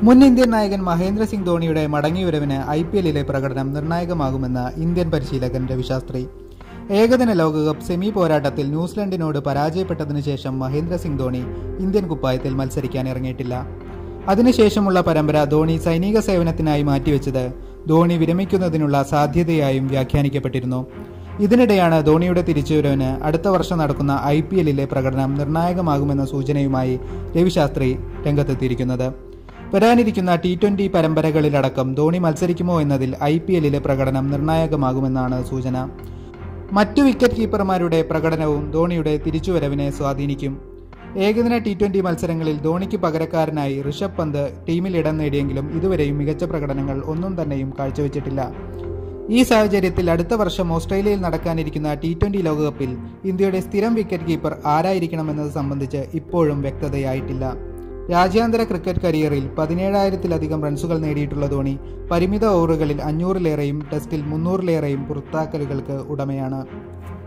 മുൻ ഇന്ത്യൻ നായകൻ മഹേന്ദ്ര സിംഗ് ധോണിയുടെ മടങ്ങിവരവിന് ഐ പി എല്ലിലെ പ്രകടനം നിർണായകമാകുമെന്ന് ഇന്ത്യൻ പരിശീലകൻ രവിശാസ്ത്രി ഏകദിന ലോകകപ്പ് സെമി പോരാട്ടത്തിൽ ന്യൂസിലൻഡിനോട് പരാജയപ്പെട്ടതിനു ശേഷം മഹേന്ദ്ര സിംഗ് ധോണി ഇന്ത്യൻ കുപ്പായത്തിൽ മത്സരിക്കാൻ ഇറങ്ങിയിട്ടില്ല അതിനുശേഷമുള്ള പരമ്പര ധോണി സൈനിക സേവനത്തിനായി മാറ്റിവെച്ചത് ധോണി വിരമിക്കുന്നതിനുള്ള സാധ്യതയായും വ്യാഖ്യാനിക്കപ്പെട്ടിരുന്നു ഇതിനിടെയാണ് ധോണിയുടെ തിരിച്ചുവരവിന് അടുത്ത വർഷം നടക്കുന്ന ഐ പി എല്ലിലെ പ്രകടനം നിർണായകമാകുമെന്ന സൂചനയുമായി രവിശാസ്ത്രി രംഗത്തെത്തിയിരിക്കുന്നത് വരാനിരിക്കുന്ന ടി ട്വന്റി പരമ്പരകളിലടക്കം ധോണി മത്സരിക്കുമോ എന്നതിൽ ഐ പി എല്ലിലെ പ്രകടനം നിർണായകമാകുമെന്നാണ് സൂചന മറ്റു വിക്കറ്റ് കീപ്പർമാരുടെ പ്രകടനവും ധോണിയുടെ തിരിച്ചുവരവിനെ സ്വാധീനിക്കും ഏകദിന ടി ട്വന്റി മത്സരങ്ങളിൽ ധോണിക്ക് പകരക്കാരനായി ഋഷഭ് പന്ത് ടീമിൽ ഇടം നേടിയെങ്കിലും ഇതുവരെയും മികച്ച പ്രകടനങ്ങൾ ഒന്നും തന്നെയും കാഴ്ചവെച്ചിട്ടില്ല ഈ സാഹചര്യത്തിൽ അടുത്ത വർഷം ഓസ്ട്രേലിയയിൽ നടക്കാനിരിക്കുന്ന ടി ട്വന്റി ലോകകപ്പിൽ ഇന്ത്യയുടെ സ്ഥിരം വിക്കറ്റ് കീപ്പർ ആരായിരിക്കണമെന്നത് സംബന്ധിച്ച് ഇപ്പോഴും വ്യക്തതയായിട്ടില്ല രാജ്യാന്തര ക്രിക്കറ്റ് കരിയറിൽ പതിനേഴായിരത്തിലധികം റൺസുകൾ നേടിയിട്ടുള്ള ധോണി പരിമിത ഓവറുകളിൽ അഞ്ഞൂറിലേറെയും ടെസ്റ്റിൽ മുന്നൂറിലേറെയും പുറത്താക്കലുകൾക്ക് ഉടമയാണ്